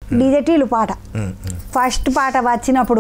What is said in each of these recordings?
డిజెటీలు పాట ఉమ్, ఉమ్. ఫస్ట్ పాట వచ్చినప్పుడు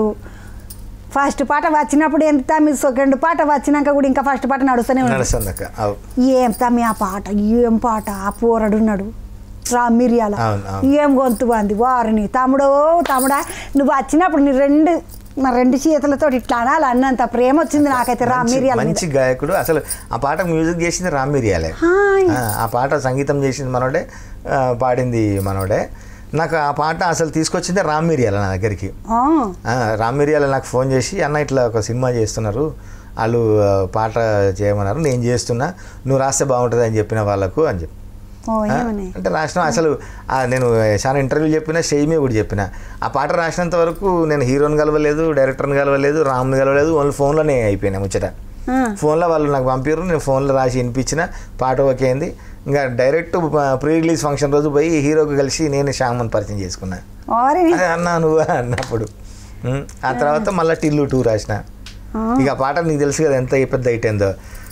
ఫస్ట్ పాట వచ్చినప్పుడు ఎంత మీ సెకండ్ పాట వచ్చినాక కూడా ఇంకా ఫస్ట్ పాట నడుస్తూనే ఉంది నడుస్తుంది అక్క అవు ఏం తమ్మి ఆ పాట ఏం పాట ఆ పోరడున్నాడు రా మిరియాల అవును, అవును. ఏం గొంతు బాంది వారిని తమ్ముడో తమ్ముడా నువ్వు వచ్చినప్పుడు నీ రెండు నా రెండు చేతులతో ఇట్లా అనాలి అన్నంత ప్రేమ వచ్చింది నాకైతే రా మంచి- మిరియాల మీద మంచి గాయకుడు అసలు ఆ పాట మ్యూజిక్ చేసింది రామ్ మిరియాలే హాయ్. ఆ, ఆ పాట సంగీతం చేసింది మనోడే ఆ, పాడింది మనోడే నాకు ఆ పాట అసలు తీసుకొచ్చింది రామ్ మిరియాల నా దగ్గరికి ఆ, ఆ, రామ్ మిరియాల నాకు ఫోన్ చేసి అన్న ఇట్లా ఒక సినిమా చేస్తున్నారు వాళ్ళు ఆ, పాట చేయమన్నారు నేను చేస్తున్నా నువ్వు రాస్తే బాగుంటుంది అని చెప్పిన వాళ్ళకు అని చెప్పి ఓ ఆ, ఏమని అంటే రాసిన అసలు ఆ, నేను చాలా ఇంటర్వ్యూ చెప్పిన షేమే కూడా చెప్పిన ఆ పాట రాసినంత వరకు నేను హీరోని కలవలేదు డైరెక్టర్ని కలవలేదు రామ్ని కలవలేదు ఓన్లీ ఫోన్లోనే అయిపోయినా ముచ్చట ఆ, ఫోన్లో వాళ్ళు నాకు పంపారు నేను ఫోన్లో రాసి వినిపించిన పాట ఓకే అయింది ఇంకా డైరెక్ట్ ప్రీ రిలీజ్ ఫంక్షన్ రోజు పోయి హీరోకి కలిసి నేను శ్యామన్ పరిచయం చేసుకున్నా ఓరిని అదే అన్నా నువ్వు అన్నప్పుడు ఉం. ఆ తర్వాత మళ్ళీ టిల్లు టూ రాసిన ఆ, ఇక ఆ పాట నీకు తెలుసు కదా ఎంత పెద్ద హైట్ అయిందో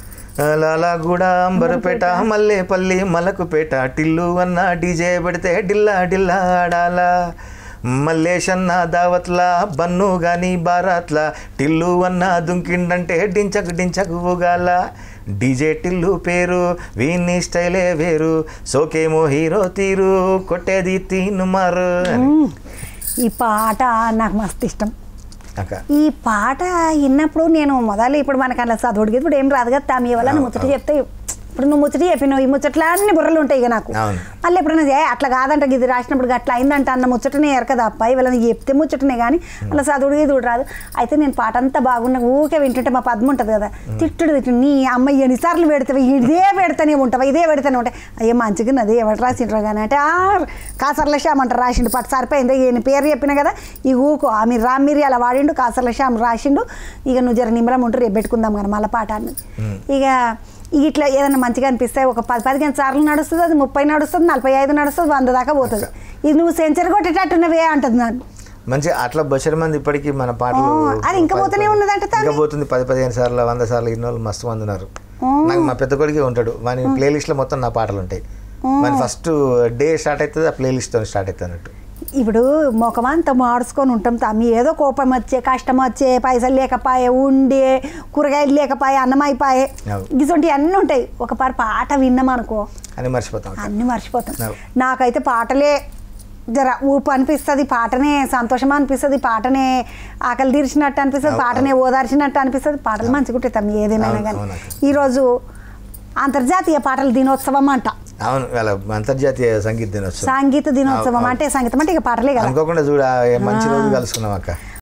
లాలాగూడ అంబరపేట మల్లేపల్లి మలకుపేట టిల్లు అన్న డీజే పెడితే డిల్లా డిల్లా ఆడాలా మల్లేషన్న దావత్లా బన్ను గాని బారాత్లా టిల్లు అన్న దుంకిండంటే డించకు డించకు ఊగాల డీజే టిల్లు పేరు వీన్ని స్టైలే వేరు సోకేమో హీరో తీరు కొట్టేది తీను మారు అని. ఉమ్, ఈ పాట నాకు మస్తు ఇష్టం అక్క ఈ పాట విన్నప్పుడు నేను మొదలు ఇప్పుడు మనకు అలా చదువుడికి ఇప్పుడు ఏం రాదు కదా తామి వల్ల అవును, ముచ్చట అవును. చెప్తే ఇప్పుడు నువ్వు ముచ్చట చెప్పినావు ఈ ముచ్చట్లా అన్ని బుర్రలు ఉంటాయి ఇక నాకు అవును. మళ్ళీ ఎప్పుడైనా ఏ అట్లా కాదంట ఇది రాసినప్పుడు అట్లా అయిందంట అన్న ముచ్చటనే ఎరక తప్ప ఇవాళ నీకు చెప్తే ముచ్చటనే కానీ అలా చదువుడు ఇది రాదు అయితే నేను పాట అంతా బాగున్నా ఊకే వింటుంటే మా పద్మ ఉంటుంది కదా తిట్టుడు తిట్టు నీ అమ్మ ఎన్నిసార్లు పెడతావు ఇదే పెడతానే ఉంటావా ఇదే పెడతానే ఉంటాయి అయ్యో మంచిగా అది ఎవరు రాసిండ్రు కానీ అంటే ఆ కాసర్ల శ్యామ్ అంటారు రాసిండు పట్టు సరిపోయింది ఈయన పేరు చెప్పిన కదా ఈ ఊకో ఆ మీరు రామ్మిరి అలా వాడిండు కాసర్ల శ్యామ్ రాసిండు ఇక నువ్వు జర నిమ్మలం ఉంటూ రేపు పెట్టుకుందాం కానీ మళ్ళీ పాట అన్నది ఇక ఇట్లా ఏదైనా మంచిగా అనిపిస్తే ఒక పది పదిహేను సార్లు నడుస్తుంది అది ముప్పై నడుస్తుంది నలభై ఐదు నడుస్తుంది వంద దాకా పోతుంది ఇది నువ్వు సెంచరీ కొట్టేటట్టున్నవే అంటుంది నన్ను మంచి అట్లా బొచ్చడి మంది ఇప్పటికీ మన పాటలు ఆ, అది ఇంకా పది- పోతూనే ఉన్నదంట తానే. ఇంకా పోతుంది పది పదిహేను సార్లు వంద సార్లు ఇన్ని వాళ్ళు మస్తు మంది ఉన్నారు నాకు మా పెద్ద కొడుకే ఉంటాడు వాని ప్లేలిస్ట్ లో మొత్తం నా పాటలు ఉంటాయి మన ఫస్ట్ డే స్టార్ట్ అవుతుంది ఆ ప్లేలిస్ట్ తో స్టార్ట్ అవుతుంది అన్నట్టు ఇప్పుడు ముఖమంతా మాడుచుకొని ఉంటాం తమ్మి ఏదో కోపం వచ్చే కష్టం వచ్చే పైసలు లేకపోయే ఉండే కూరగాయలు లేకపోయే అన్నం అయిపోయే అవును. ఇటువంటి అన్నీ ఉంటాయి ఒక పారి పాట విన్నామనుకో అని మర్చిపోతాం అక్క. అన్నీ మర్చిపోతాం అవును. నాకైతే పాటలే జర ఊపు అనిపిస్తుంది పాటనే సంతోషం అనిపిస్తుంది పాటనే ఆకలి తీర్చినట్టు అనిపిస్తుంది అవును, పాటనే ఓదార్చినట్టు అనిపిస్తుంది పాటలు మంచిగా ఉంటాయి తమ్మి ఏదైనా అవును, కానీ అవును అక్క. ఈరోజు అంతర్జాతీయ పాటల దినోత్సవం అంట అవును వాళ్ళ అంతర్జాతీయ సంగీత దినోత్సవం సంగీత దినోత్సవం అవును, అంటే సంగీతం అంటే ఇక పాటలే కదా అనుకోకుండా చూడ మంచి రోజు కలుసుకున్నాం అక్క